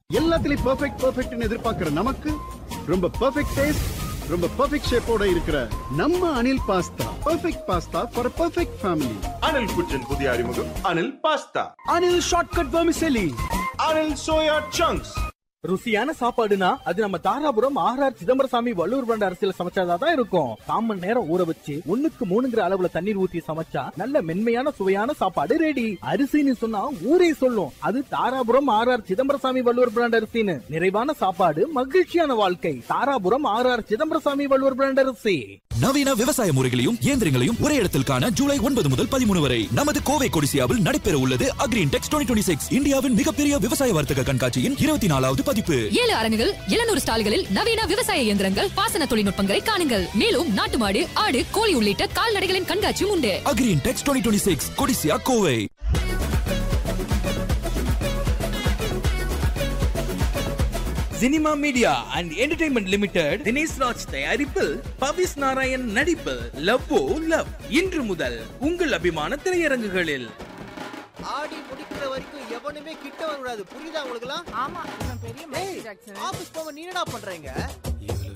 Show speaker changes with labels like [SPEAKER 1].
[SPEAKER 1] எல்லாத்துலயும் பெர்ஃபெக்ட் பெர்ஃபெக்ட்னு எதிர்பார்க்கிற நமக்கு ரொம்ப பெர்ஃபெக்ட் டேஸ்ட் ரொம்ப பெர்ஃபெக்ட் ஷேப்போட இருக்கிற நம்ம Anil pasta perfect pasta for perfect family
[SPEAKER 2] Anil kitchen புதிய அறிமுகம் Anil pasta
[SPEAKER 3] Anil shortcut vermicelli
[SPEAKER 2] Anil soya chunks
[SPEAKER 3] ருசியான சாப்பாடுனா அது நம்ம தாராபுரம் ஆர்ஆர் சிதம்பரசாமி வள்ளூர் பண்ட அரசியல சமைச்சாதான் தான் இருக்கும் காமன் நேரம் ஊற வச்சு ஒண்ணுக்கு மூணுங்கிற அளவுல தண்ணீர் ஊத்தி சமைச்சா நல்ல மென்மையான சுவையான சாப்பாடு ரெடி அரிசின்னு சொன்னா ஊரே சொல்லும் அது தாராபுரம் ஆர்ஆர் சிதம்பரசாமி வள்ளூர் பிராண்ட் அரிசின்னு நிறைவான சாப்பாடு மகிழ்ச்சியான வாழ்க்கை தாராபுரம் ஆர்ஆர் சிதம்பரசாமி வள்ளூர் பிராண்ட் அரிசி
[SPEAKER 4] நவீன விவசாய முறைகளையும் இயந்திரங்களையும் ஒரே இடத்தில் காண ஜூலை ஒன்பது முதல் பதிமூணு வரை நமது கோவை கொடிசியாவில் நடைபெற உள்ளது அக்ரீன் டெக்ஸ் டுவெண்ட்டி சிக்ஸ் இந்தியாவின் மிகப்பெரிய விவசாய வர்த்தக கண்காட்சியின் இருபத்தி நாலாவது பதிப்பு
[SPEAKER 5] ஏழு அரங்குகள் எழுநூறு ஸ்டால்களில் நவீன விவசாய இயந்திரங்கள் பாசன தொழில்நுட்பங்களை காணுங்கள் மேலும் நாட்டு மாடு ஆடு கோழி உள்ளிட்ட கால்நடைகளின் கண்காட்சியும் உண்டு
[SPEAKER 4] Agri Intex twenty six Codissia Kovai
[SPEAKER 3] cinema media and entertainment limited Dinesh Raj தயாரிப்பில் பவிஸ் நாராயண் நடிப்பில் லவ்வோ லவ் இன்று முதல் உங்கள் அபிமான திரையரங்குகளில்
[SPEAKER 6] ஆடி முடிக்கிற வரைக்கும் எவனுமே கிட்ட வரக்கூடாது புரியுதா உங்களுக்கு
[SPEAKER 7] ஆமா இவன் பெரிய மைக்கேல் ஜாக்சன்
[SPEAKER 6] ஆபீஸ் போக நீ என்னடா பண்றீங்க
[SPEAKER 7] இல்ல